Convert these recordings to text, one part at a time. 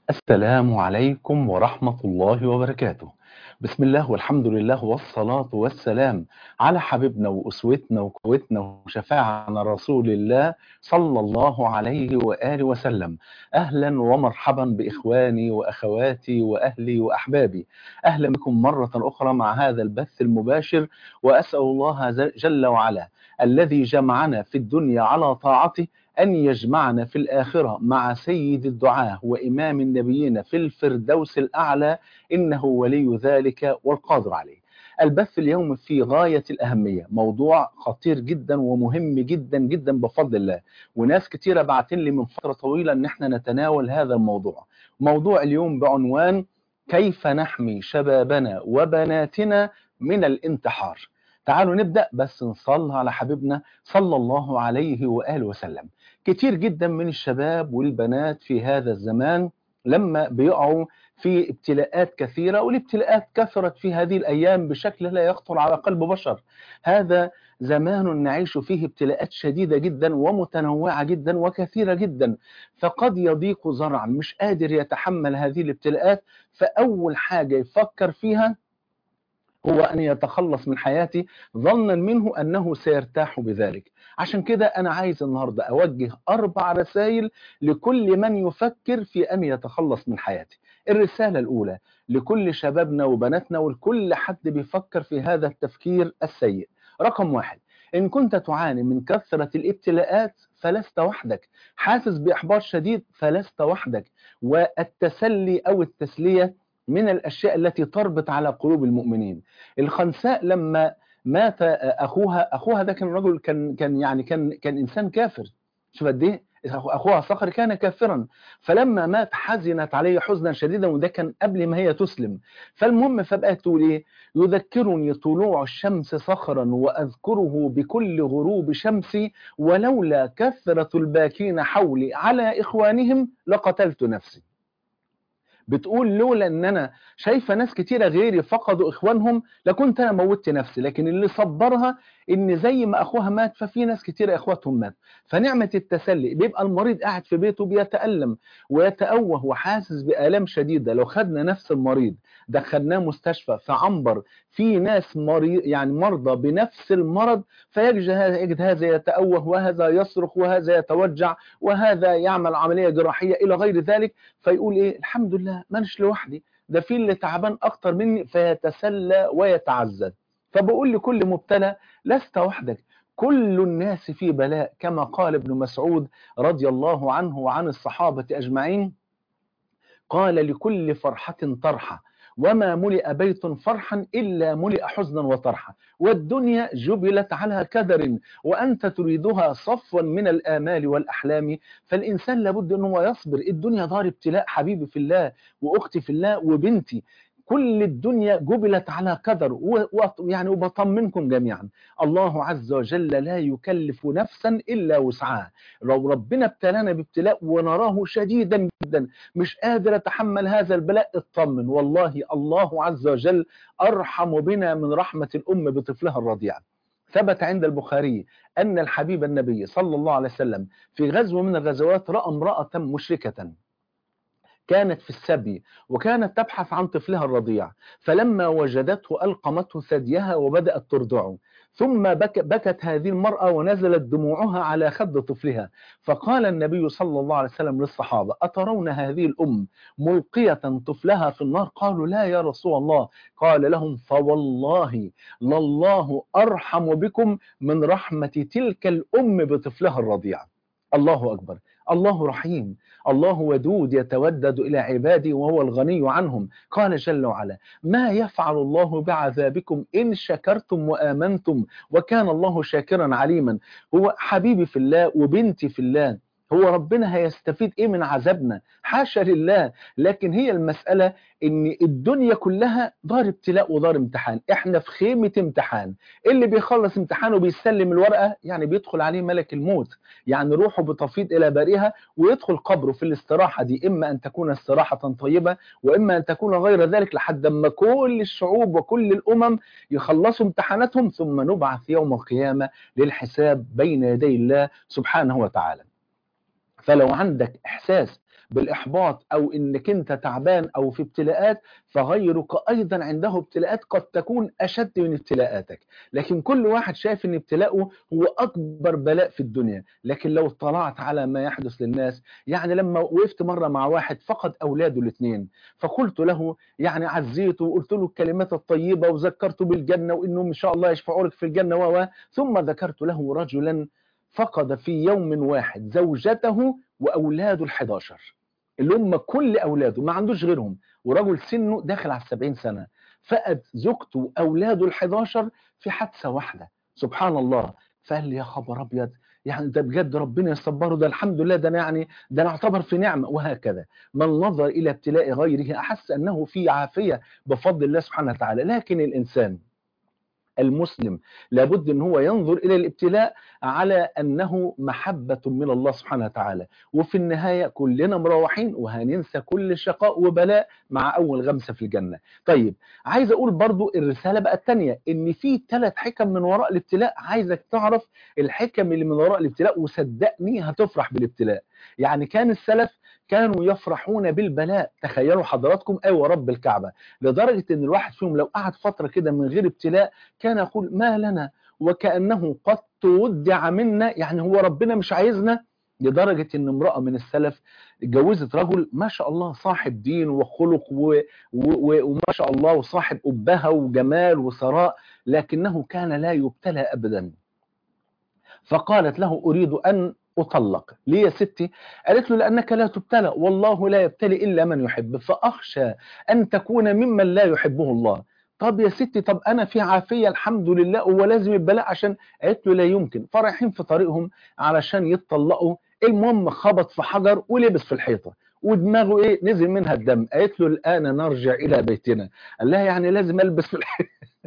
السلام عليكم ورحمة الله وبركاته بسم الله والحمد لله والصلاة والسلام على حبيبنا وأسوتنا وقوتنا وشفاعنا رسول الله صلى الله عليه وآله وسلم أهلا ومرحبا بإخواني وأخواتي وأهلي وأحبابي أهلا بكم مرة أخرى مع هذا البث المباشر وأسأل الله جل وعلا الذي جمعنا في الدنيا على طاعته أن يجمعنا في الآخرة مع سيد الدعاة وإمام النبيين في الفردوس الأعلى إنه ولي ذلك والقادر عليه البث اليوم في غاية الأهمية موضوع خطير جدا ومهم جدا جدا بفضل الله وناس كتيرة بعتين لي من فترة طويلة أن احنا نتناول هذا الموضوع موضوع اليوم بعنوان كيف نحمي شبابنا وبناتنا من الانتحار تعالوا نبدأ بس نصلي على حبيبنا صلى الله عليه وآله وسلم كتير جدا من الشباب والبنات في هذا الزمان لما بيقعوا في ابتلاءات كثيرة والابتلاءات كثرت في هذه الأيام بشكل لا يخطر على قلب بشر هذا زمان نعيش فيه ابتلاءات شديدة جدا ومتنوعة جدا وكثيرة جدا فقد يضيق زرعا مش قادر يتحمل هذه الابتلاءات فأول حاجة يفكر فيها هو أن يتخلص من حياتي ظنا منه أنه سيرتاح بذلك عشان كده أنا عايز النهاردة أوجه أربع رسائل لكل من يفكر في أن يتخلص من حياتي الرسالة الأولى لكل شبابنا وبناتنا ولكل حد بيفكر في هذا التفكير السيء رقم واحد إن كنت تعاني من كثرة الابتلاءات فلست وحدك حاسس بإحباط شديد فلست وحدك والتسلي أو التسلية من الأشياء التي تربط على قلوب المؤمنين الخنساء لما مات أخوها أخوها ده كان رجل كان كان يعني كان كان إنسان كافر شوف قد إيه أخوها صخر كان كافرا فلما مات حزنت عليه حزنا شديدا وده كان قبل ما هي تسلم فالمهم فبقت تقول إيه يذكرني طلوع الشمس صخرا وأذكره بكل غروب شمسي ولولا كثرة الباكين حولي على إخوانهم لقتلت نفسي بتقول لولا ان انا شايفه ناس كتيره غيري فقدوا اخوانهم لكنت انا موتت نفسي لكن اللي صبرها ان زي ما اخوها مات ففي ناس كتيره اخواتهم مات فنعمه التسلي بيبقى المريض قاعد في بيته بيتالم ويتأوه وحاسس بالام شديده لو خدنا نفس المريض دخلناه مستشفى في عنبر في ناس مريض يعني مرضى بنفس المرض فيجد هذا يتأوه وهذا يصرخ وهذا يتوجع وهذا يعمل عمليه جراحيه الى غير ذلك فيقول ايه الحمد لله مانيش لوحدي ده في اللي تعبان اكتر مني فيتسلى ويتعزز فبقول لكل مبتلى لست وحدك كل الناس في بلاء كما قال ابن مسعود رضي الله عنه وعن الصحابة أجمعين قال لكل فرحة طرحة وما ملئ بيت فرحا إلا ملئ حزنا وطرحا والدنيا جبلت على كدر وأنت تريدها صفوا من الآمال والأحلام فالإنسان لابد أنه يصبر الدنيا دار ابتلاء حبيبي في الله وأختي في الله وبنتي كل الدنيا جبلت على قدر ويعني وبطمنكم جميعا الله عز وجل لا يكلف نفسا إلا وسعها لو ربنا ابتلانا بابتلاء ونراه شديدا جدا مش قادر اتحمل هذا البلاء اطمن والله الله عز وجل أرحم بنا من رحمة الأم بطفلها الرضيع ثبت عند البخاري أن الحبيب النبي صلى الله عليه وسلم في غزوة من الغزوات رأى امرأة مشركة كانت في السبي وكانت تبحث عن طفلها الرضيع فلما وجدته ألقمته ثديها وبدأت ترضعه ثم بك بكت هذه المرأة ونزلت دموعها على خد طفلها فقال النبي صلى الله عليه وسلم للصحابة أترون هذه الأم ملقية طفلها في النار قالوا لا يا رسول الله قال لهم فوالله لله أرحم بكم من رحمة تلك الأم بطفلها الرضيع الله أكبر الله رحيم الله ودود يتودد إلى عباده وهو الغني عنهم قال جل وعلا ما يفعل الله بعذابكم إن شكرتم وآمنتم وكان الله شاكرا عليما هو حبيبي في الله وبنتي في الله هو ربنا هيستفيد ايه من عذابنا حاشا لله لكن هي المسألة ان الدنيا كلها دار ابتلاء ودار امتحان احنا في خيمة امتحان اللي بيخلص امتحانه بيسلم الورقة يعني بيدخل عليه ملك الموت يعني روحه بتفيض الى بارئها ويدخل قبره في الاستراحة دي اما ان تكون استراحة طيبة واما ان تكون غير ذلك لحد ما كل الشعوب وكل الامم يخلصوا امتحاناتهم ثم نبعث يوم القيامة للحساب بين يدي الله سبحانه وتعالى فلو عندك إحساس بالإحباط أو إنك أنت تعبان أو في ابتلاءات فغيرك أيضا عنده ابتلاءات قد تكون أشد من ابتلاءاتك لكن كل واحد شايف إن ابتلاءه هو أكبر بلاء في الدنيا لكن لو اطلعت على ما يحدث للناس يعني لما وقفت مرة مع واحد فقد أولاده الاثنين فقلت له يعني عزيته وقلت له الكلمات الطيبة وذكرته بالجنة وإنهم إن شاء الله يشفعوا لك في الجنة و ثم ذكرت له رجلا فقد في يوم واحد زوجته وأولاده الحداشر اللي هم كل أولاده ما عندوش غيرهم ورجل سنه داخل على السبعين سنة فقد زوجته وأولاده الحداشر في حادثة واحدة سبحان الله فقال لي يا خبر أبيض يعني ده بجد ربنا يصبره ده الحمد لله ده أنا يعني ده نعتبر في نعمة وهكذا من نظر إلى ابتلاء غيره أحس أنه في عافية بفضل الله سبحانه وتعالى لكن الإنسان المسلم لابد ان هو ينظر الى الابتلاء على انه محبة من الله سبحانه وتعالى وفي النهاية كلنا مروحين وهننسى كل شقاء وبلاء مع اول غمسة في الجنة طيب عايز اقول برضو الرسالة بقى التانية ان في ثلاث حكم من وراء الابتلاء عايزك تعرف الحكم اللي من وراء الابتلاء وصدقني هتفرح بالابتلاء يعني كان السلف كانوا يفرحون بالبلاء تخيلوا حضراتكم ايوه رب الكعبة لدرجة ان الواحد فيهم لو قعد فترة كده من غير ابتلاء كان يقول ما لنا وكأنه قد تودع منا يعني هو ربنا مش عايزنا لدرجة ان امرأة من السلف اتجوزت رجل ما شاء الله صاحب دين وخلق و... و... وما شاء الله وصاحب أبهة وجمال وثراء لكنه كان لا يبتلى أبدا فقالت له أريد أن أطلق ليه يا ستي قالت له لأنك لا تبتلى والله لا يبتلي إلا من يحب فأخشى أن تكون ممن لا يحبه الله طب يا ستي طب أنا في عافية الحمد لله هو لازم البلاء عشان قالت له لا يمكن فرحين في طريقهم علشان يتطلقوا المهم خبط في حجر ولبس في الحيطة ودماغه ايه نزل منها الدم قالت له الآن نرجع إلى بيتنا قال لها يعني لازم ألبس في الحيطة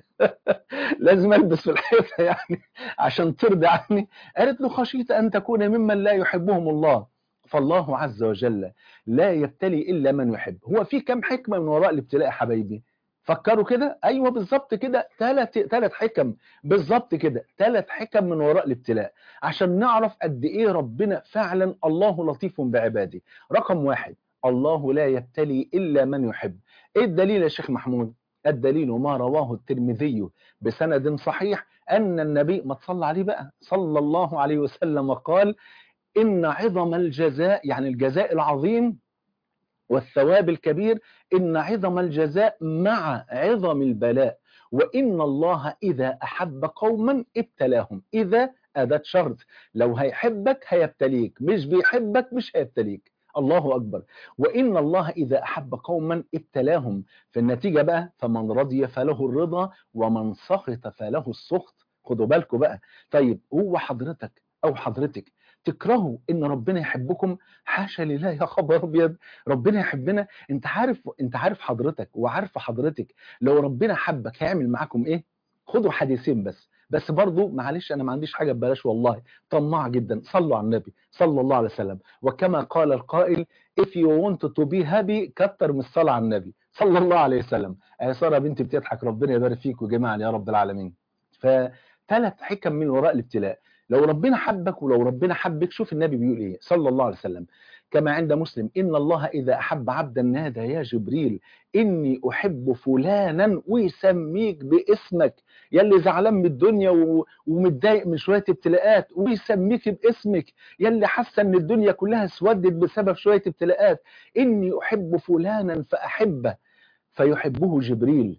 لازم ألبس في الحيطة يعني عشان ترضي عني قالت له خشيت أن تكون ممن لا يحبهم الله فالله عز وجل لا يبتلي إلا من يحب هو في كم حكمة من وراء الابتلاء يا حبايبي فكروا كده ايوه بالظبط كده ثلاث ثلاث حكم بالظبط كده ثلاث حكم من وراء الابتلاء عشان نعرف قد ايه ربنا فعلا الله لطيف بعباده رقم واحد الله لا يبتلي الا من يحب ايه الدليل يا شيخ محمود الدليل ما رواه الترمذي بسند صحيح ان النبي ما تصلى عليه بقى صلى الله عليه وسلم وقال ان عظم الجزاء يعني الجزاء العظيم والثواب الكبير إن عظم الجزاء مع عظم البلاء وإن الله إذا أحب قوما ابتلاهم إذا أداة شرط لو هيحبك هيبتليك مش بيحبك مش هيبتليك الله أكبر وإن الله إذا أحب قوما ابتلاهم في النتيجة بقى فمن رضي فله الرضا ومن سخط فله السخط خدوا بالكم بقى طيب هو حضرتك أو حضرتك تكرهوا ان ربنا يحبكم حاشا لله يا خبر ابيض ربنا يحبنا انت عارف انت عارف حضرتك وعارفه حضرتك لو ربنا حبك هيعمل معاكم ايه خدوا حديثين بس بس برضو معلش انا ما عنديش حاجه ببلاش والله طماع جدا صلوا على النبي صلى الله عليه وسلم وكما قال القائل if you want to be happy كتر من الصلاه على النبي صلى الله عليه وسلم يا ساره بنتي بتضحك ربنا يبارك فيكم جميعا يا رب العالمين فثلاث حكم من وراء الابتلاء لو ربنا حبك ولو ربنا حبك شوف النبي بيقول ايه صلى الله عليه وسلم كما عند مسلم إن الله إذا أحب عبدا نادى يا جبريل إني أحب فلانا ويسميك باسمك يلي زعلان من الدنيا و... ومتضايق من شوية ابتلاءات ويسميك باسمك يلي حاسة إن الدنيا كلها اسودت بسبب شوية ابتلاءات إني أحب فلانا فأحبه فيحبه جبريل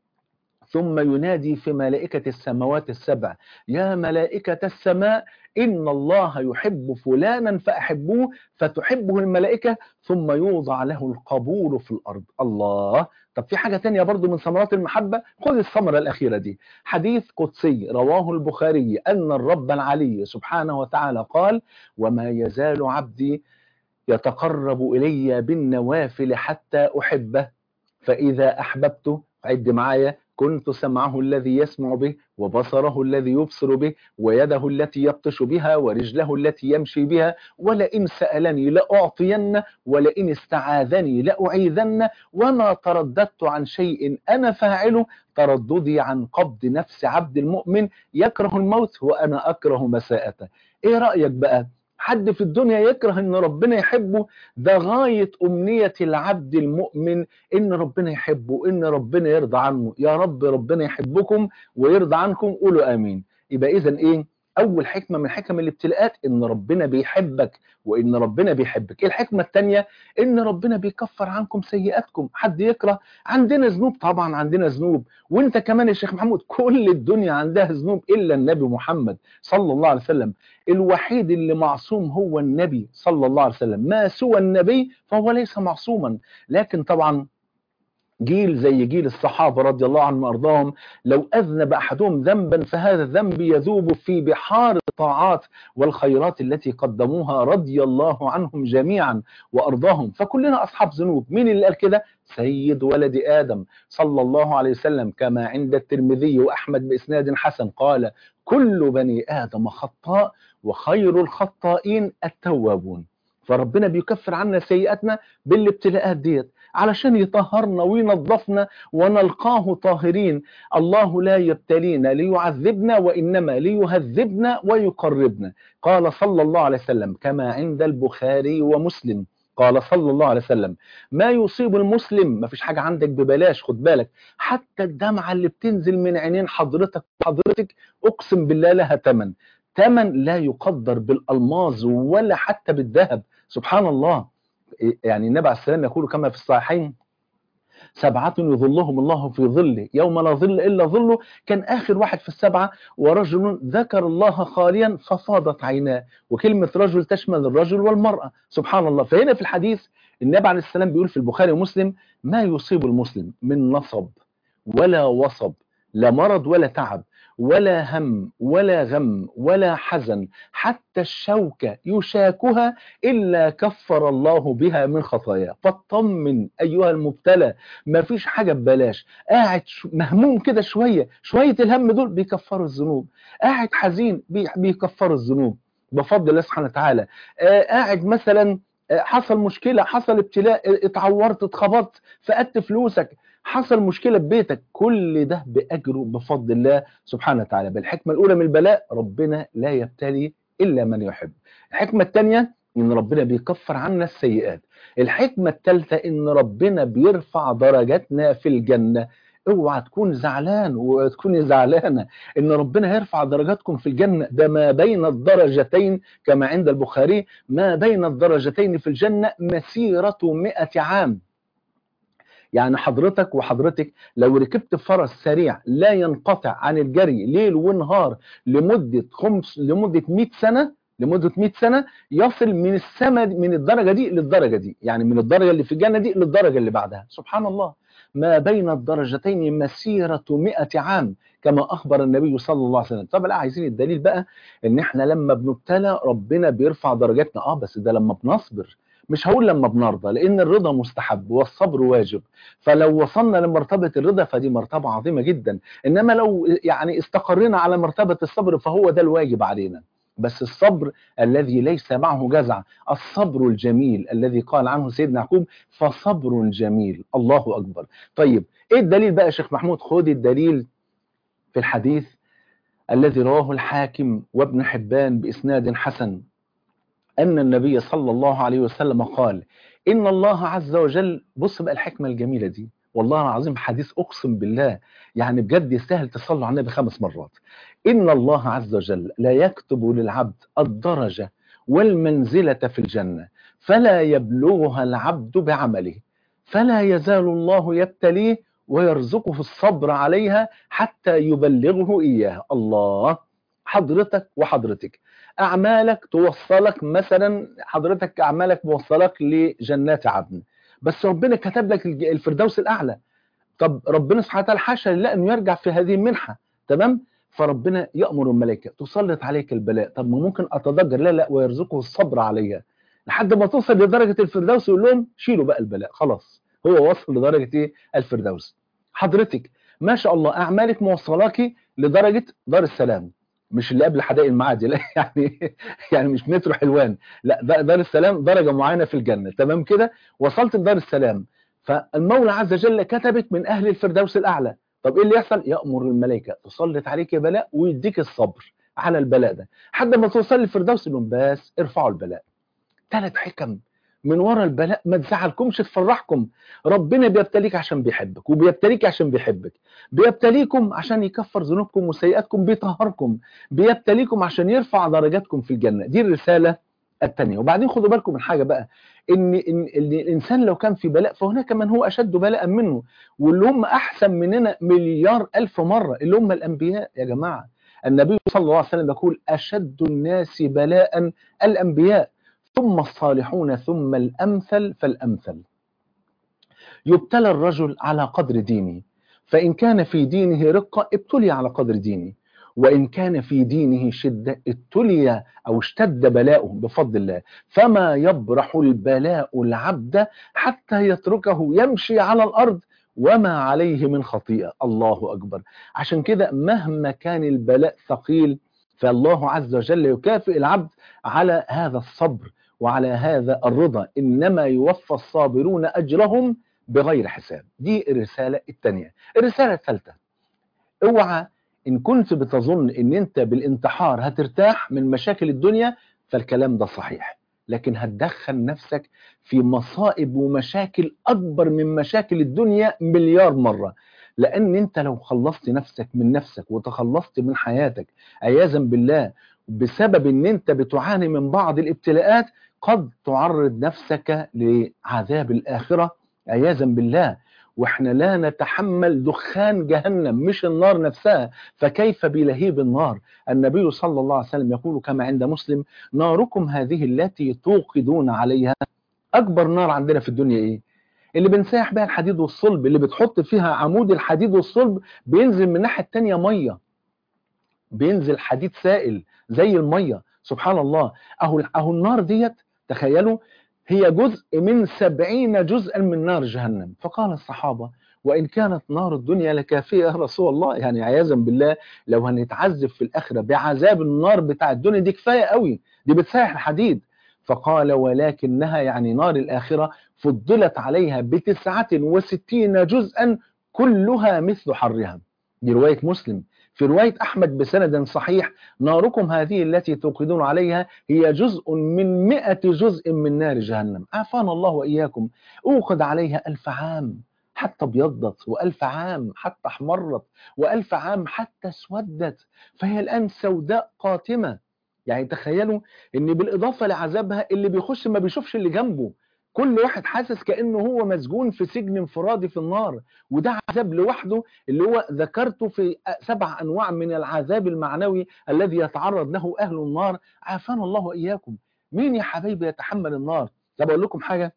ثم ينادي في ملائكة السماوات السبع يا ملائكة السماء إن الله يحب فلانا فأحبوه فتحبه الملائكة ثم يوضع له القبول في الأرض الله طب في حاجة تانية برضو من ثمرات المحبة خذ الثمرة الأخيرة دي حديث قدسي رواه البخاري أن الرب العلي سبحانه وتعالى قال وما يزال عبدي يتقرب إلي بالنوافل حتى أحبه فإذا أحببته عد معايا كنت سمعه الذي يسمع به وبصره الذي يبصر به ويده التي يبطش بها ورجله التي يمشي بها ولئن سألني لأعطين ولئن استعاذني لأعيذن وما ترددت عن شيء أنا فاعله ترددي عن قبض نفس عبد المؤمن يكره الموت وأنا أكره مساءته إيه رأيك بقى حد في الدنيا يكره ان ربنا يحبه ده غاية امنية العبد المؤمن ان ربنا يحبه ان ربنا يرضى عنه يا رب ربنا يحبكم ويرضى عنكم قولوا امين يبقى اذا ايه اول حكمه من حكم الابتلاءات ان ربنا بيحبك وان ربنا بيحبك الحكمه الثانيه ان ربنا بيكفر عنكم سيئاتكم حد يكره عندنا ذنوب طبعا عندنا ذنوب وانت كمان يا شيخ محمود كل الدنيا عندها ذنوب الا النبي محمد صلى الله عليه وسلم الوحيد اللي معصوم هو النبي صلى الله عليه وسلم ما سوى النبي فهو ليس معصوما لكن طبعا جيل زي جيل الصحابة رضي الله عنهم وأرضاهم لو أذنب أحدهم ذنبا فهذا الذنب يذوب في بحار الطاعات والخيرات التي قدموها رضي الله عنهم جميعا وأرضاهم فكلنا أصحاب ذنوب مين اللي قال كده سيد ولد آدم صلى الله عليه وسلم كما عند الترمذي وأحمد بإسناد حسن قال كل بني آدم خطاء وخير الخطائين التوابون فربنا بيكفر عنا سيئاتنا بالابتلاءات ديت علشان يطهرنا وينظفنا ونلقاه طاهرين الله لا يبتلينا ليعذبنا وإنما ليهذبنا ويقربنا قال صلى الله عليه وسلم كما عند البخاري ومسلم قال صلى الله عليه وسلم ما يصيب المسلم ما فيش حاجة عندك ببلاش خد بالك حتى الدمعة اللي بتنزل من عينين حضرتك حضرتك أقسم بالله لها تمن تمن لا يقدر بالألماظ ولا حتى بالذهب سبحان الله يعني النبي عليه السلام يقول كما في الصحيحين سبعة يظلهم الله في ظله يوم لا ظل إلا ظله كان آخر واحد في السبعة ورجل ذكر الله خاليا ففاضت عيناه وكلمة رجل تشمل الرجل والمرأة سبحان الله فهنا في الحديث النبي عليه السلام بيقول في البخاري ومسلم ما يصيب المسلم من نصب ولا وصب لا مرض ولا تعب ولا هم ولا غم ولا حزن حتى الشوكة يشاكها إلا كفر الله بها من خطاياه فاطمن أيها المبتلى ما فيش حاجة ببلاش قاعد مهموم كده شوية شوية الهم دول بيكفروا الذنوب قاعد حزين بيكفروا الذنوب بفضل الله سبحانه وتعالى قاعد مثلا حصل مشكلة حصل ابتلاء اتعورت اتخبطت فقدت فلوسك حصل مشكلة في بيتك كل ده بأجره بفضل الله سبحانه وتعالى بالحكمة الأولى من البلاء ربنا لا يبتلي إلا من يحب الحكمة الثانية إن ربنا بيكفر عنا السيئات الحكمة الثالثة إن ربنا بيرفع درجاتنا في الجنة اوعى تكون زعلان وتكوني زعلانة ان ربنا يرفع درجاتكم في الجنة ده ما بين الدرجتين كما عند البخاري ما بين الدرجتين في الجنة مسيرة مئة عام يعني حضرتك وحضرتك لو ركبت فرس سريع لا ينقطع عن الجري ليل ونهار لمدة خمس لمدة 100 سنة لمدة 100 سنة يصل من السماء من الدرجة دي للدرجة دي يعني من الدرجة اللي في الجنة دي للدرجة اللي بعدها سبحان الله ما بين الدرجتين مسيرة 100 عام كما أخبر النبي صلى الله عليه وسلم طب لا عايزين الدليل بقى ان احنا لما بنبتلى ربنا بيرفع درجاتنا اه بس ده لما بنصبر مش هقول لما بنرضى لان الرضا مستحب والصبر واجب فلو وصلنا لمرتبة الرضا فدي مرتبة عظيمة جدا انما لو يعني استقرينا على مرتبة الصبر فهو ده الواجب علينا بس الصبر الذي ليس معه جزع الصبر الجميل الذي قال عنه سيدنا يعقوب فصبر جميل الله أكبر طيب ايه الدليل بقى يا شيخ محمود خد الدليل في الحديث الذي رواه الحاكم وابن حبان بإسناد حسن أن النبي صلى الله عليه وسلم قال إن الله عز وجل بص بقى الحكمة الجميلة دي والله العظيم حديث أقسم بالله يعني بجد يستاهل تصلوا على النبي خمس مرات إن الله عز وجل لا يكتب للعبد الدرجة والمنزلة في الجنة فلا يبلغها العبد بعمله فلا يزال الله يبتليه ويرزقه الصبر عليها حتى يبلغه إياه الله حضرتك وحضرتك أعمالك توصلك مثلا حضرتك أعمالك موصلك لجنات عدن بس ربنا كتب لك الفردوس الأعلى طب ربنا سبحانه وتعالى حاشا لله أنه يرجع في هذه المنحة تمام فربنا يأمر الملائكة تسلط عليك البلاء طب ما ممكن أتضجر لا لا ويرزقه الصبر عليها لحد ما توصل لدرجة الفردوس يقول لهم شيلوا بقى البلاء خلاص هو وصل لدرجة ايه الفردوس حضرتك ما شاء الله أعمالك موصلاكي لدرجة دار السلام مش اللي قبل حدائق المعادي لا يعني يعني مش مترو حلوان لا دار السلام درجة معينة في الجنة تمام كده وصلت لدار السلام فالمولى عز وجل كتبك من أهل الفردوس الأعلى طب إيه اللي يحصل يأمر الملائكة تسلط عليك بلاء ويديك الصبر على البلاء ده لحد ما توصل للفردوس لهم بس ارفعوا البلاء ثلاث حكم من ورا البلاء ما تزعلكمش تفرحكم ربنا بيبتليك عشان بيحبك وبيبتليك عشان بيحبك بيبتليكم عشان يكفر ذنوبكم وسيئاتكم بيطهركم بيبتليكم عشان يرفع درجاتكم في الجنة دي الرسالة الثانية وبعدين خدوا بالكم من حاجة بقى إن, إن, إن الإنسان لو كان في بلاء فهناك من هو أشد بلاء منه واللي هم أحسن مننا مليار ألف مرة اللي هم الأنبياء يا جماعة النبي صلى الله عليه وسلم يقول أشد الناس بلاء الأنبياء ثم الصالحون ثم الأمثل فالأمثل يبتلى الرجل على قدر دينه فإن كان في دينه رقة ابتلي على قدر دينه وإن كان في دينه شدة ابتلي أو اشتد بلاؤه بفضل الله فما يبرح البلاء العبد حتى يتركه يمشي على الأرض وما عليه من خطيئة الله أكبر عشان كده مهما كان البلاء ثقيل فالله عز وجل يكافئ العبد على هذا الصبر وعلى هذا الرضا إنما يوفى الصابرون أجرهم بغير حساب دي الرسالة الثانية الرسالة الثالثة اوعى إن كنت بتظن إن أنت بالانتحار هترتاح من مشاكل الدنيا فالكلام ده صحيح لكن هتدخل نفسك في مصائب ومشاكل أكبر من مشاكل الدنيا مليار مرة لأن أنت لو خلصت نفسك من نفسك وتخلصت من حياتك عياذا بالله بسبب أن أنت بتعاني من بعض الابتلاءات قد تعرض نفسك لعذاب الآخرة عياذا بالله واحنا لا نتحمل دخان جهنم مش النار نفسها فكيف بلهيب النار النبي صلى الله عليه وسلم يقول كما عند مسلم ناركم هذه التي توقدون عليها أكبر نار عندنا في الدنيا إيه اللي بنساح بها الحديد والصلب اللي بتحط فيها عمود الحديد والصلب بينزل من الناحية التانية مية بينزل حديد سائل زي المية سبحان الله أهو, أهو النار ديت تخيلوا هي جزء من سبعين جزءا من نار جهنم فقال الصحابة وإن كانت نار الدنيا لكافية يا رسول الله يعني عياذا بالله لو هنتعذب في الآخرة بعذاب النار بتاع الدنيا دي كفاية قوي دي بتسايح الحديد فقال ولكنها يعني نار الآخرة فضلت عليها بتسعة وستين جزءا كلها مثل حرها دي رواية مسلم في رواية أحمد بسند صحيح ناركم هذه التي توقدون عليها هي جزء من مئة جزء من نار جهنم عافانا الله وإياكم أوقد عليها ألف عام حتى ابيضت وألف عام حتى احمرت وألف عام حتى اسودت فهي الآن سوداء قاتمة يعني تخيلوا ان بالإضافة لعذابها اللي بيخش ما بيشوفش اللي جنبه كل واحد حاسس كأنه هو مسجون في سجن انفرادي في النار وده عذاب لوحده اللي هو ذكرته في سبع أنواع من العذاب المعنوي الذي يتعرض له أهل النار عافانا الله وإياكم مين يا حبايبي يتحمل النار طب أقول لكم حاجة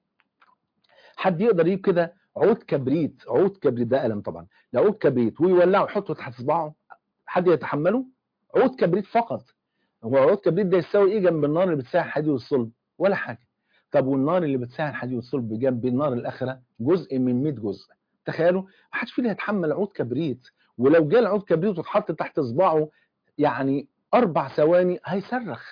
حد يقدر يجيب كده عود كبريت عود كبريت ده قلم طبعا لو عود كبريت ويولعه ويحطه تحت صباعه حد يتحمله عود كبريت فقط هو عود كبريت ده يساوي ايه جنب النار اللي بتساعد الحديد والصلب ولا حاجه طب والنار اللي بتساعد الحديد والصلب جنب النار الاخره جزء من 100 جزء تخيلوا ما حدش فينا يتحمل عود كبريت ولو جه العود كبريت واتحط تحت صباعه يعني اربع ثواني هيصرخ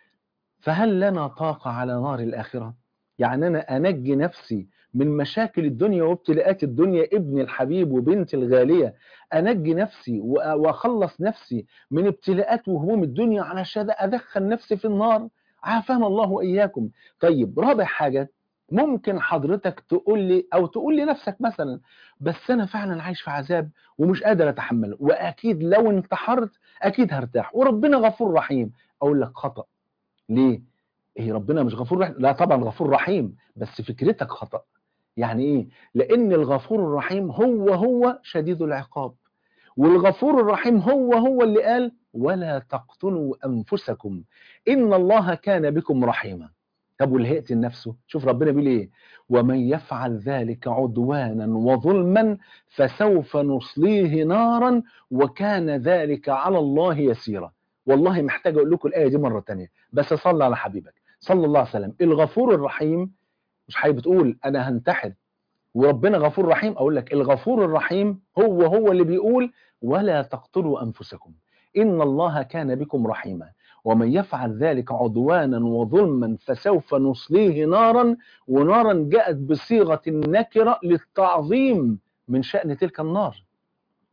فهل لنا طاقه على نار الاخره يعني انا انجي نفسي من مشاكل الدنيا وابتلاءات الدنيا ابن الحبيب وبنت الغالية أنجي نفسي وأخلص نفسي من ابتلاءات وهموم الدنيا علشان أدخل نفسي في النار عافانا الله وإياكم طيب رابع حاجة ممكن حضرتك تقول لي أو تقول لي نفسك مثلا بس أنا فعلا عايش في عذاب ومش قادر أتحمله وأكيد لو انتحرت أكيد هرتاح وربنا غفور رحيم أقول لك خطأ ليه؟ إيه ربنا مش غفور رحيم لا طبعا غفور رحيم بس فكرتك خطأ يعني ايه لان الغفور الرحيم هو هو شديد العقاب والغفور الرحيم هو هو اللي قال ولا تقتلوا انفسكم ان الله كان بكم رحيما طب والهئت نفسه شوف ربنا بيقول ايه ومن يفعل ذلك عدوانا وظلما فسوف نصليه نارا وكان ذلك على الله يسيرا والله محتاج اقول لكم الايه دي مره ثانيه بس صلى على حبيبك صلى الله عليه وسلم الغفور الرحيم مش حي بتقول انا هنتحر وربنا غفور رحيم اقول لك الغفور الرحيم هو هو اللي بيقول ولا تقتلوا انفسكم ان الله كان بكم رحيما ومن يفعل ذلك عدوانا وظلما فسوف نصليه نارا ونارا جاءت بصيغه النكره للتعظيم من شان تلك النار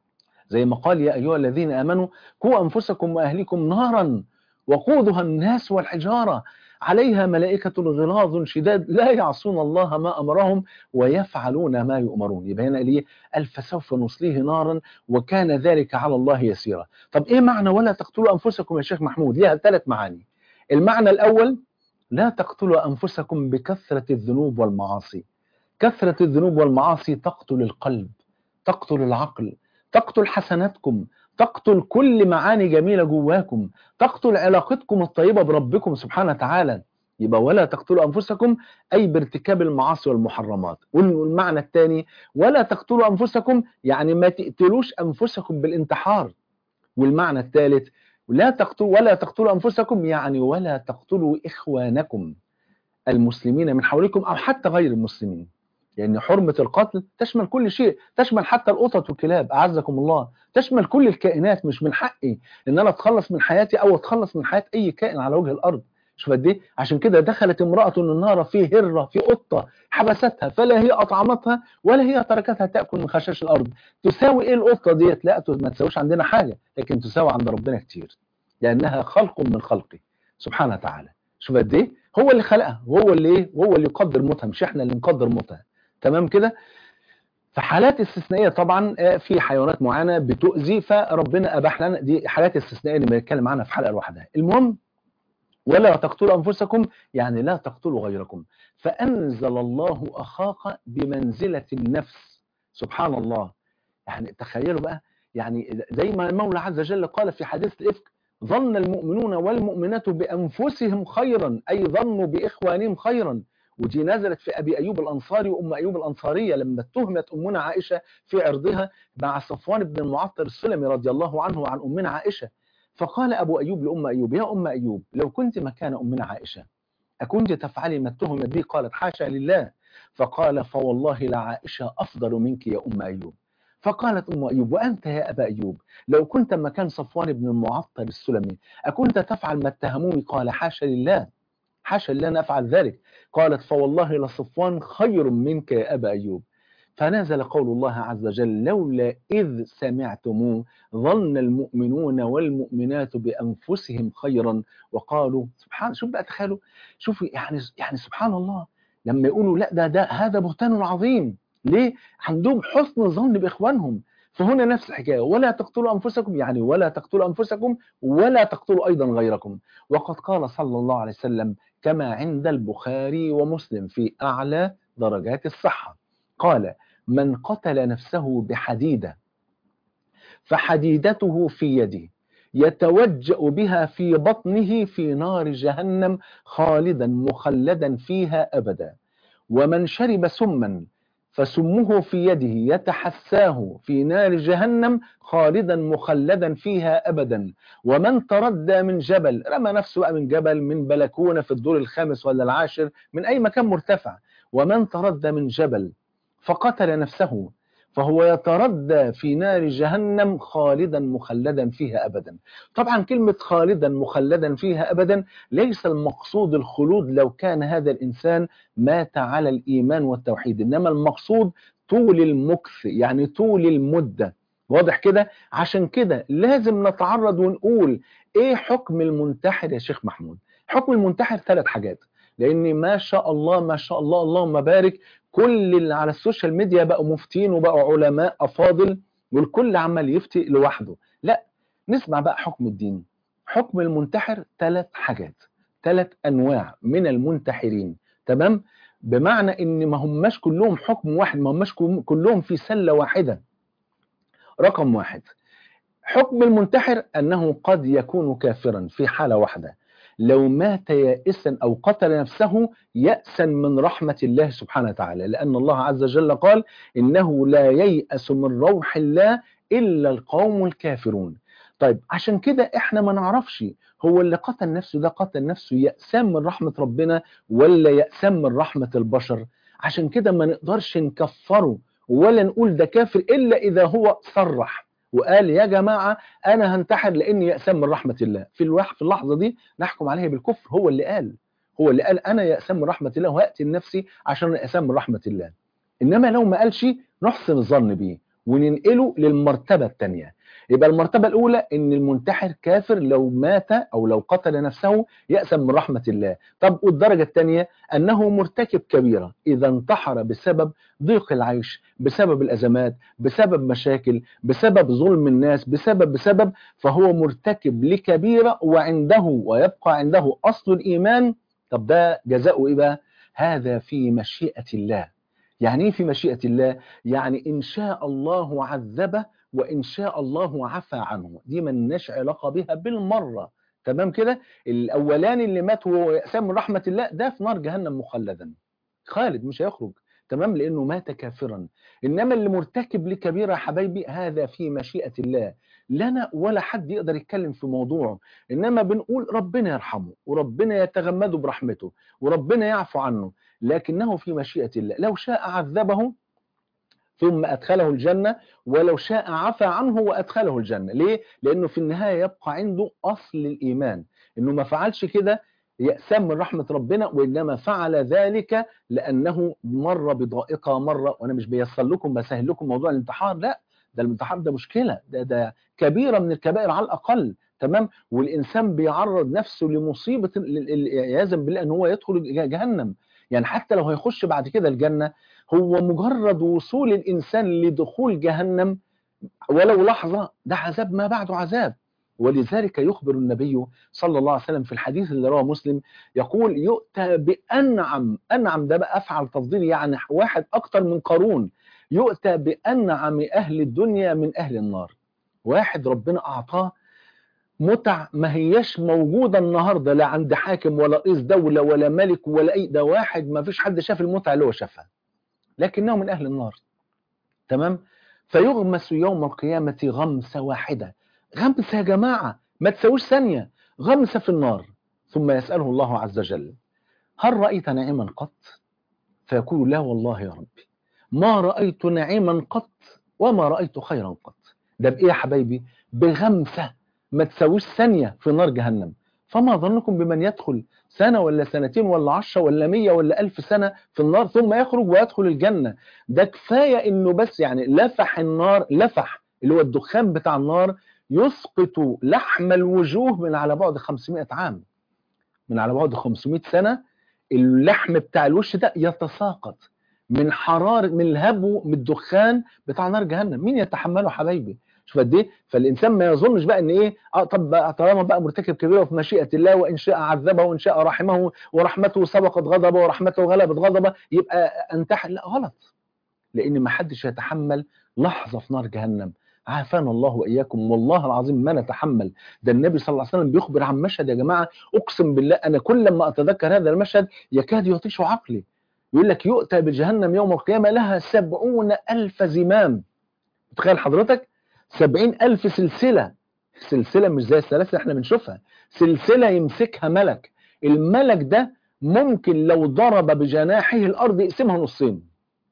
زي ما قال يا أيها الذين آمنوا قوا أنفسكم وأهليكم نارا وقودها الناس والحجارة عليها ملائكة غلاظ شداد لا يعصون الله ما أمرهم ويفعلون ما يؤمرون يبقى هنا ليه قال فسوف نصليه نارا وكان ذلك على الله يسيرا طب إيه معنى ولا تقتلوا أنفسكم يا شيخ محمود ليها ثلاث معاني المعنى الأول لا تقتلوا أنفسكم بكثرة الذنوب والمعاصي كثرة الذنوب والمعاصي تقتل القلب تقتل العقل تقتل حسناتكم تقتل كل معاني جميلة جواكم تقتل علاقتكم الطيبة بربكم سبحانه وتعالى يبقى ولا تقتلوا أنفسكم أي بارتكاب المعاصي والمحرمات والمعنى الثاني ولا تقتلوا أنفسكم يعني ما تقتلوش أنفسكم بالانتحار والمعنى الثالث لا تقتلوا ولا تقتلوا أنفسكم يعني ولا تقتلوا إخوانكم المسلمين من حولكم أو حتى غير المسلمين لأن يعني حرمة القتل تشمل كل شيء تشمل حتى القطط والكلاب أعزكم الله تشمل كل الكائنات مش من حقي إن أنا أتخلص من حياتي أو أتخلص من حياة أي كائن على وجه الأرض شوف قد ايه عشان كده دخلت امرأة النار في هرة في قطة حبستها فلا هي أطعمتها ولا هي تركتها تأكل من خشاش الأرض تساوي إيه القطة ديت لا ما تساويش عندنا حاجة لكن تساوي عند ربنا كتير لأنها خلق من خلقه سبحانه وتعالى شوف قد ايه هو اللي خلقها وهو اللي ايه وهو اللي يقدر موتها مش احنا اللي نقدر موتها تمام كده في حالات استثنائيه طبعا في حيوانات معينه بتؤذي فربنا اباح لنا دي حالات استثنائيه اللي بنتكلم عنها في حلقه لوحدها المهم ولا تقتلوا انفسكم يعني لا تقتلوا غيركم فانزل الله اخاك بمنزله النفس سبحان الله يعني تخيلوا بقى يعني زي ما المولى عز وجل قال في حديث الافك ظن المؤمنون والمؤمنات بانفسهم خيرا اي ظنوا باخوانهم خيرا ودي نزلت في أبي أيوب الأنصاري وأم أيوب الأنصارية لما اتهمت أمنا عائشة في عرضها مع صفوان بن المعطر السلمي رضي الله عنه وعن أمنا عائشة فقال أبو أيوب لأم أيوب يا أم أيوب لو كنت مكان أمنا عائشة أكنت تفعلي ما اتهمت به قالت حاشا لله فقال فوالله لعائشة أفضل منك يا أم أيوب فقالت أم أيوب وأنت يا أبا أيوب لو كنت مكان صفوان بن المعطر السلمي أكنت تفعل ما اتهموني قال حاشا لله حاشا لله نفعل ذلك قالت فوالله لصفوان خير منك يا أبا أيوب فنزل قول الله عز وجل لولا إذ سمعتموه ظن المؤمنون والمؤمنات بأنفسهم خيرا وقالوا سبحان شوف بقى تخيلوا شوفوا يعني يعني سبحان الله لما يقولوا لا ده ده هذا بهتان عظيم ليه عندهم حسن ظن بإخوانهم فهنا نفس الحكاية ولا تقتلوا أنفسكم يعني ولا تقتلوا أنفسكم ولا تقتلوا أيضا غيركم وقد قال صلى الله عليه وسلم كما عند البخاري ومسلم في أعلى درجات الصحة قال من قتل نفسه بحديدة فحديدته في يده يتوجأ بها في بطنه في نار جهنم خالدا مخلدا فيها أبدا ومن شرب سما فسمه في يده يتحساه في نار جهنم خالدا مخلدا فيها أبدا ومن تردى من جبل رمى نفسه بقى من جبل من بلكونة في الدور الخامس ولا العاشر من أي مكان مرتفع ومن تردى من جبل فقتل نفسه فهو يتردى في نار جهنم خالدا مخلدا فيها أبدا طبعا كلمة خالدا مخلدا فيها أبدا ليس المقصود الخلود لو كان هذا الإنسان مات على الإيمان والتوحيد إنما المقصود طول المكث يعني طول المدة واضح كده عشان كده لازم نتعرض ونقول ايه حكم المنتحر يا شيخ محمود حكم المنتحر ثلاث حاجات لان ما شاء الله ما شاء الله اللهم بارك كل اللي على السوشيال ميديا بقوا مفتين وبقوا علماء افاضل والكل عمال يفتي لوحده لا نسمع بقى حكم الدين حكم المنتحر ثلاث حاجات ثلاث انواع من المنتحرين تمام بمعنى ان ما هماش كلهم حكم واحد ما هماش كلهم في سله واحده رقم واحد حكم المنتحر انه قد يكون كافرا في حاله واحده لو مات يائسا أو قتل نفسه يأسا من رحمة الله سبحانه وتعالى لأن الله عز وجل قال إنه لا ييأس من روح الله إلا القوم الكافرون طيب عشان كده احنا ما نعرفش هو اللي قتل نفسه ده قتل نفسه يأسان من رحمة ربنا ولا يأسان من رحمة البشر عشان كده ما نقدرش نكفره ولا نقول ده كافر إلا إذا هو صرح وقال يا جماعة أنا هنتحر لأني يأسان من رحمة الله في الوح في اللحظة دي نحكم عليه بالكفر هو اللي قال هو اللي قال أنا يأسان من رحمة الله وهأتي لنفسي عشان يأسان من رحمة الله إنما لو ما قالش نحسن الظن بيه وننقله للمرتبة الثانية يبقى المرتبة الأولى إن المنتحر كافر لو مات أو لو قتل نفسه يأسم من رحمة الله طب والدرجة الثانية أنه مرتكب كبيرة إذا انتحر بسبب ضيق العيش بسبب الأزمات بسبب مشاكل بسبب ظلم الناس بسبب بسبب فهو مرتكب لكبيرة وعنده ويبقى عنده أصل الإيمان طب ده جزاؤه إيه بقى؟ هذا في مشيئة الله يعني إيه في مشيئة الله؟ يعني إن شاء الله عذبه وإن شاء الله عفى عنه دي ما لناش علاقة بها بالمرة تمام كده الأولاني اللي مات وهو يأسام من رحمة الله ده في نار جهنم مخلدا خالد مش هيخرج تمام لأنه مات كافرا إنما اللي مرتكب لكبيرة يا حبايبي هذا في مشيئة الله لنا ولا حد يقدر يتكلم في موضوعه إنما بنقول ربنا يرحمه وربنا يتغمده برحمته وربنا يعفو عنه لكنه في مشيئة الله لو شاء عذبه ثم أدخله الجنة ولو شاء عفى عنه وأدخله الجنة ليه؟ لأنه في النهاية يبقى عنده أصل الإيمان إنه ما فعلش كده يأسام من رحمة ربنا وإنما فعل ذلك لأنه مر بضائقة مرة وأنا مش بيسر لكم بسهل لكم موضوع الانتحار لا ده الانتحار ده مشكلة ده, ده كبيرة من الكبائر على الأقل تمام والإنسان بيعرض نفسه لمصيبة عياذا بالله أن هو يدخل جهنم يعني حتى لو هيخش بعد كده الجنة هو مجرد وصول الإنسان لدخول جهنم ولو لحظة ده عذاب ما بعده عذاب ولذلك يخبر النبي صلى الله عليه وسلم في الحديث اللي رواه مسلم يقول يؤتى بأنعم أنعم ده بقى أفعل تفضيل يعني واحد أكتر من قارون يؤتى بأنعم أهل الدنيا من أهل النار واحد ربنا أعطاه متع ما هياش موجودة النهاردة لا عند حاكم ولا رئيس دولة ولا ملك ولا أي ده واحد ما فيش حد شاف المتعة اللي هو شافها لكنه من أهل النار تمام فيغمس يوم القيامة غمسة واحدة غمسة يا جماعة ما تسويش ثانية غمسة في النار ثم يسأله الله عز وجل هل رأيت نعيما قط فيقول لا والله يا ربي ما رأيت نعيما قط وما رأيت خيرا قط ده بإيه يا حبايبي بغمسة ما تسويش ثانية في نار جهنم فما ظنكم بمن يدخل سنة ولا سنتين ولا عشرة ولا مية ولا ألف سنة في النار ثم يخرج ويدخل الجنة ده كفاية إنه بس يعني لفح النار لفح اللي هو الدخان بتاع النار يسقط لحم الوجوه من على بعد 500 عام من على بعد 500 سنة اللحم بتاع الوش ده يتساقط من حرارة من الهبو من الدخان بتاع نار جهنم مين يتحمله حبايبي شوف قد ايه فالانسان ما يظنش بقى ان ايه اه طب بقى طالما بقى مرتكب كبيره في مشيئه الله وان شاء عذبه وان شاء رحمه ورحمته سبقت غضبه ورحمته غلبت غضبه يبقى انتحر لا غلط لان ما حدش يتحمل لحظه في نار جهنم عافانا الله واياكم والله العظيم ما نتحمل ده النبي صلى الله عليه وسلم بيخبر عن مشهد يا جماعه اقسم بالله انا كل ما اتذكر هذا المشهد يكاد يطيش عقلي يقول لك يؤتى بجهنم يوم القيامه لها سبعون الف زمام تخيل حضرتك سبعين ألف سلسلة سلسلة مش زي السلاسل احنا بنشوفها سلسلة يمسكها ملك الملك ده ممكن لو ضرب بجناحه الأرض يقسمها نصين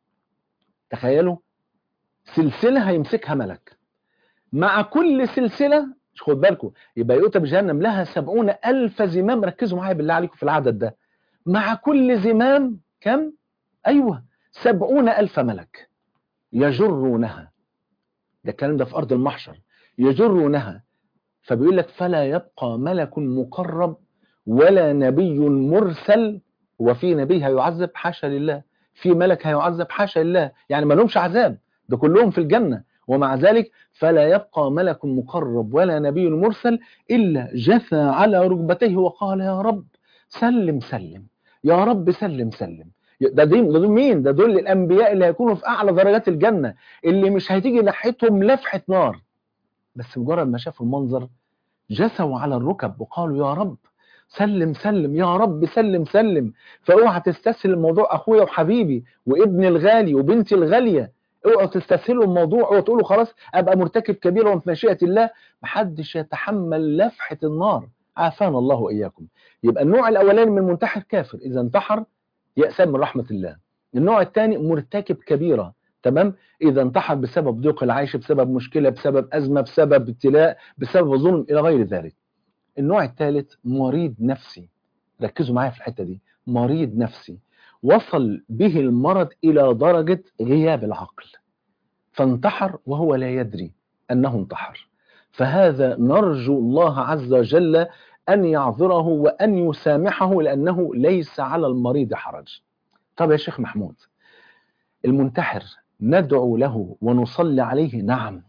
تخيلوا سلسلة هيمسكها ملك مع كل سلسلة مش خد بالكم يبقى يؤتى بجهنم لها سبعون ألف زمام ركزوا معايا بالله عليكم في العدد ده مع كل زمام كم؟ أيوة سبعون ألف ملك يجرونها ده الكلام ده في أرض المحشر يجرونها فبيقول لك فلا يبقى ملك مقرب ولا نبي مرسل وفي نبي هيعذب حاشا لله في ملك هيعذب حاشا لله يعني ما لهمش عذاب ده كلهم في الجنة ومع ذلك فلا يبقى ملك مقرب ولا نبي مرسل إلا جثى على ركبتيه وقال يا رب سلم سلم يا رب سلم سلم ده دول, ده دول مين ده دول الانبياء اللي هيكونوا في اعلى درجات الجنه اللي مش هتيجي ناحيتهم لفحه نار بس مجرد ما شافوا المنظر جثوا على الركب وقالوا يا رب سلم سلم يا رب سلم سلم فاوعى تستسهل الموضوع اخويا وحبيبي وابني الغالي وبنتي الغاليه اوعوا تستسهلوا الموضوع اوعوا تقولوا خلاص ابقى مرتكب كبيره وفي مشيئه الله محدش يتحمل لفحه النار عافانا الله واياكم يبقى النوع الاولاني من المنتحر كافر اذا انتحر يأسان من رحمة الله النوع الثاني مرتكب كبيرة تمام إذا انتحر بسبب ضيق العيش بسبب مشكلة بسبب أزمة بسبب ابتلاء بسبب ظلم إلى غير ذلك النوع الثالث مريض نفسي ركزوا معايا في الحتة دي مريض نفسي وصل به المرض إلى درجة غياب العقل فانتحر وهو لا يدري أنه انتحر فهذا نرجو الله عز وجل أن يعذره وأن يسامحه لأنه ليس على المريض حرج طب يا شيخ محمود المنتحر ندعو له ونصلي عليه نعم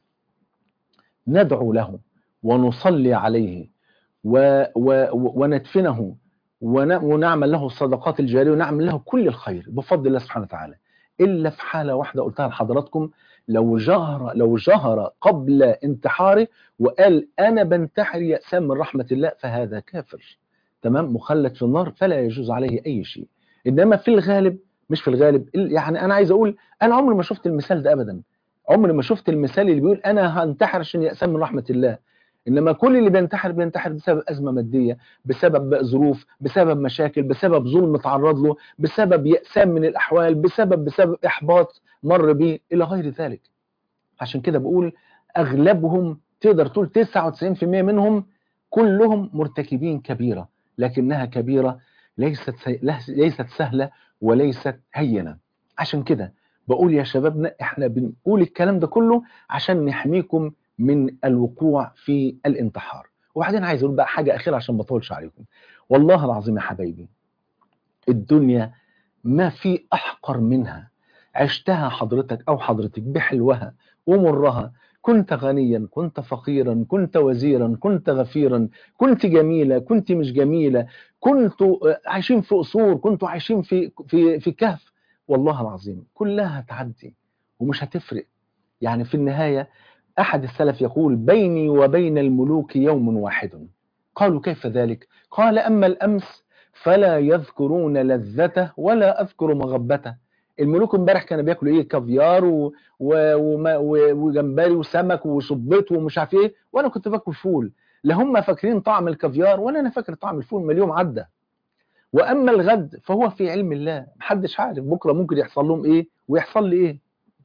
ندعو له ونصلي عليه و و وندفنه ونعمل له الصدقات الجارية ونعمل له كل الخير بفضل الله سبحانه وتعالى إلا في حالة واحدة قلتها لحضراتكم لو جهر لو جهر قبل انتحاره وقال أنا بنتحر يأسان من رحمة الله فهذا كافر تمام مخلد في النار فلا يجوز عليه أي شيء إنما في الغالب مش في الغالب يعني أنا عايز أقول أنا عمري ما شفت المثال ده أبدا عمري ما شفت المثال اللي بيقول أنا هنتحر عشان يأسان من رحمة الله انما كل اللي بينتحر بينتحر بسبب ازمه ماديه بسبب ظروف بسبب مشاكل بسبب ظلم تعرض له بسبب يأسان من الاحوال بسبب بسبب احباط مر به الى غير ذلك عشان كده بقول اغلبهم تقدر تقول 99% منهم كلهم مرتكبين كبيره لكنها كبيره ليست ليست سهله وليست هينه عشان كده بقول يا شبابنا احنا بنقول الكلام ده كله عشان نحميكم من الوقوع في الانتحار وبعدين عايز اقول بقى حاجه اخيره عشان ما اطولش عليكم والله العظيم يا حبايبي الدنيا ما في احقر منها عشتها حضرتك او حضرتك بحلوها ومرها كنت غنيا كنت فقيرا كنت وزيرا كنت غفيرا كنت جميله كنت مش جميله كنت عايشين في قصور كنتوا عايشين في في في كهف والله العظيم كلها هتعدي ومش هتفرق يعني في النهايه أحد السلف يقول بيني وبين الملوك يوم واحد قالوا كيف ذلك قال أما الأمس فلا يذكرون لذته ولا أذكر مغبته الملوك امبارح كانوا بياكلوا ايه كافيار و... و... و... وجمبري وسمك وصبيط ومش عارف ايه وانا كنت باكل فول لا هم فاكرين طعم الكافيار ولا انا فاكر طعم الفول ما اليوم عدى واما الغد فهو في علم الله محدش عارف بكره ممكن يحصل لهم ايه ويحصل لي ايه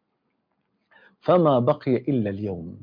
فما بقي إلا اليوم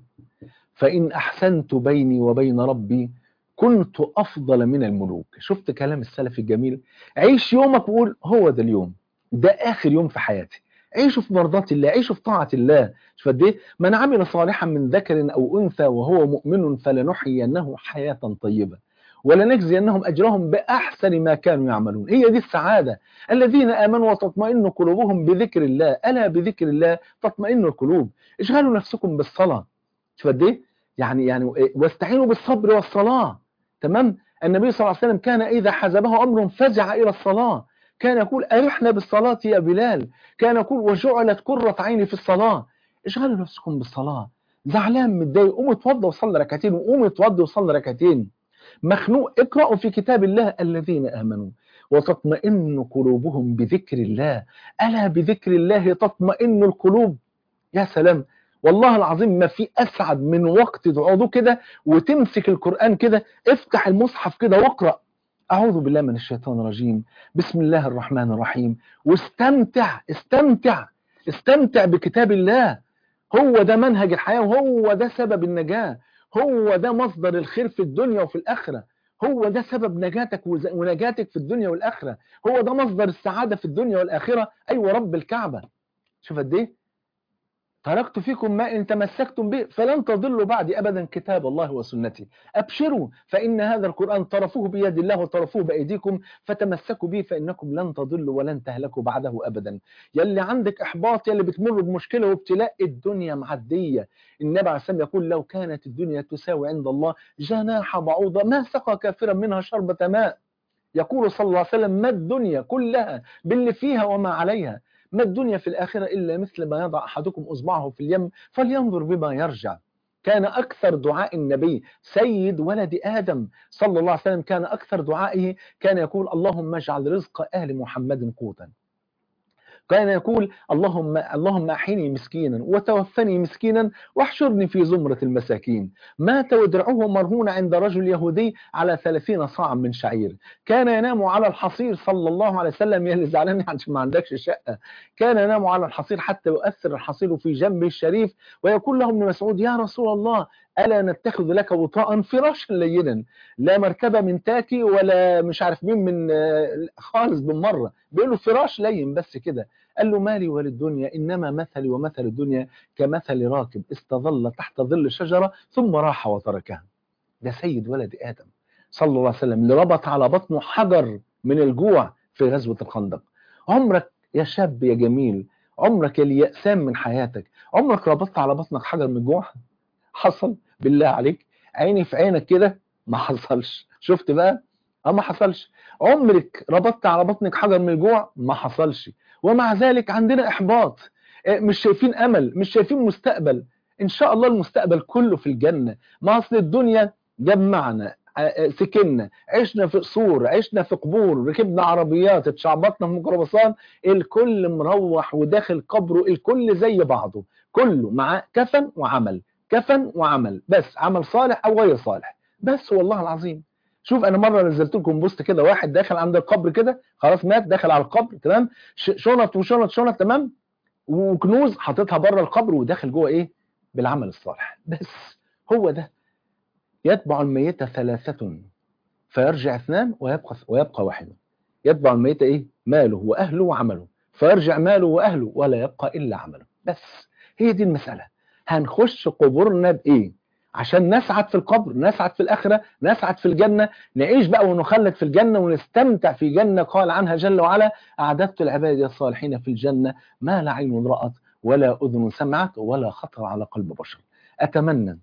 فإن أحسنت بيني وبين ربي كنت أفضل من الملوك شفت كلام السلف الجميل عيش يومك وقول هو ده اليوم ده آخر يوم في حياتي عيشوا في مرضاة الله عيشوا في طاعة الله شوف قد ايه من عمل صالحا من ذكر أو أنثى وهو مؤمن فلنحيينه حياة طيبة ولنجزينهم أجرهم بأحسن ما كانوا يعملون هي دي السعادة الذين آمنوا وتطمئن قلوبهم بذكر الله ألا بذكر الله تطمئن القلوب اشغلوا نفسكم بالصلاة شوف قد ايه يعني يعني واستعينوا بالصبر والصلاة تمام النبي صلى الله عليه وسلم كان إذا حزبه أمر فزع إلى الصلاة كان يقول أرحنا بالصلاة يا بلال كان يقول وجعلت قرة عيني في الصلاة اشغلوا نفسكم بالصلاة زعلان متضايق قوم اتوضى وصلي ركعتين وقوم اتوضى وصلي ركعتين مخنوق اقرأوا في كتاب الله الذين آمنوا وتطمئن قلوبهم بذكر الله ألا بذكر الله تطمئن القلوب يا سلام والله العظيم ما في أسعد من وقت تقعدوا كده وتمسك القرآن كده افتح المصحف كده واقرأ أعوذ بالله من الشيطان الرجيم بسم الله الرحمن الرحيم واستمتع استمتع استمتع بكتاب الله هو ده منهج الحياة وهو ده سبب النجاة هو ده مصدر الخير في الدنيا وفي الآخرة هو ده سبب نجاتك ونجاتك في الدنيا والآخرة هو ده مصدر السعادة في الدنيا والآخرة أيوة رب الكعبة شوف قد ايه تركت فيكم ما إن تمسكتم به فلن تضلوا بعدي أبدا كتاب الله وسنتي أبشروا فإن هذا القرآن طرفوه بيد الله وطرفوه بأيديكم فتمسكوا به فإنكم لن تضلوا ولن تهلكوا بعده أبدا يلي عندك إحباط يلي بتمر بمشكلة وابتلاء الدنيا معدية النبي عليه السلام يقول لو كانت الدنيا تساوي عند الله جناح بعوضة ما سقى كافرا منها شربة ماء يقول صلى الله عليه وسلم ما الدنيا كلها باللي فيها وما عليها ما الدنيا في الآخرة إلا مثل ما يضع أحدكم أصبعه في اليم فلينظر بما يرجع كان أكثر دعاء النبي سيد ولد آدم صلى الله عليه وسلم كان أكثر دعائه كان يقول اللهم اجعل رزق أهل محمد قوتا كان يقول اللهم اللهم احيني مسكينا وتوفني مسكينا واحشرني في زمرة المساكين مات ودرعه مرهون عند رجل يهودي على ثلاثين صاع من شعير كان ينام على الحصير صلى الله عليه وسلم يا اللي زعلان عشان ما عندكش شقة كان ينام على الحصير حتى يؤثر الحصير في جنبه الشريف ويقول له ابن مسعود يا رسول الله ألا نتخذ لك وطاء فراشا لينا لا مركبة من تاكي ولا مش عارف مين من خالص بالمرة بيقول له فراش لين بس كده قال له مالي وللدنيا إنما مثلي ومثل الدنيا كمثل راكب استظل تحت ظل شجرة ثم راح وتركها ده سيد ولد آدم صلى الله عليه وسلم اللي ربط على بطنه حجر من الجوع في غزوة الخندق عمرك يا شاب يا جميل عمرك اللي يأسان من حياتك عمرك ربطت على بطنك حجر من الجوع حصل بالله عليك عيني في عينك كده ما حصلش شفت بقى اه ما حصلش عمرك ربطت على بطنك حجر من الجوع ما حصلش ومع ذلك عندنا احباط مش شايفين امل مش شايفين مستقبل ان شاء الله المستقبل كله في الجنة ما اصل الدنيا جمعنا سكننا عشنا في قصور عشنا في قبور ركبنا عربيات اتشعبطنا في ميكروباصات الكل مروح وداخل قبره الكل زي بعضه كله مع كفن وعمل كفن وعمل بس عمل صالح او غير صالح بس والله العظيم شوف انا مره نزلت لكم بوست كده واحد داخل عند القبر كده خلاص مات داخل على القبر تمام شنط وشنط شنط تمام وكنوز حاططها بره القبر وداخل جوه ايه بالعمل الصالح بس هو ده يتبع الميت ثلاثة فيرجع اثنان ويبقى ويبقى واحد يتبع الميت ايه ماله واهله وعمله فيرجع ماله واهله ولا يبقى الا عمله بس هي دي المسألة هنخش قبورنا بايه عشان نسعد في القبر نسعد في الآخرة نسعد في الجنة نعيش بقى ونخلد في الجنة ونستمتع في جنة قال عنها جل وعلا أعددت العباد الصالحين في الجنة ما لا عين رأت ولا أذن سمعت ولا خطر على قلب بشر أتمنى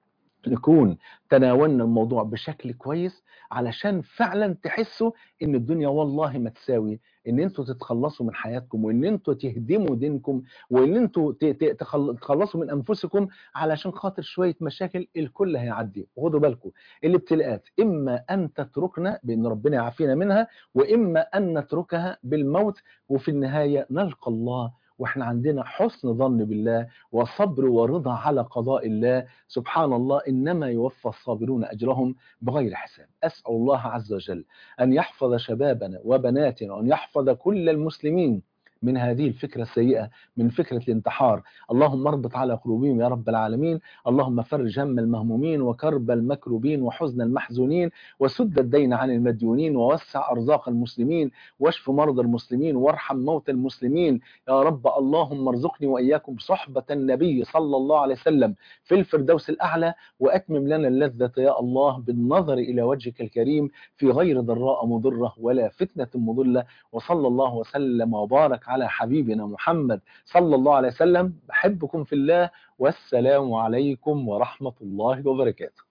نكون تناولنا الموضوع بشكل كويس علشان فعلا تحسوا ان الدنيا والله ما تساوي ان انتوا تتخلصوا من حياتكم وان انتوا تهدموا دينكم وان انتوا تخلصوا من انفسكم علشان خاطر شويه مشاكل الكل هيعدي خدوا بالكم الابتلاءات اما ان تتركنا بان ربنا يعافينا منها واما ان نتركها بالموت وفي النهايه نلقى الله واحنا عندنا حسن ظن بالله وصبر ورضا على قضاء الله سبحان الله إنما يوفى الصابرون أجرهم بغير حساب أسأل الله عز وجل أن يحفظ شبابنا وبناتنا وأن يحفظ كل المسلمين من هذه الفكرة السيئة من فكرة الانتحار اللهم اربط على قلوبهم يا رب العالمين اللهم فرج هم المهمومين وكرب المكروبين وحزن المحزونين وسد الدين عن المديونين ووسع أرزاق المسلمين واشف مرضى المسلمين وارحم موتى المسلمين يا رب اللهم ارزقني وإياكم صحبة النبي صلى الله عليه وسلم في الفردوس الأعلى وأتمم لنا اللذة يا الله بالنظر إلى وجهك الكريم في غير ضراء مضرة ولا فتنة مضلة وصلى الله وسلم وبارك على حبيبنا محمد صلى الله عليه وسلم بحبكم في الله والسلام عليكم ورحمة الله وبركاته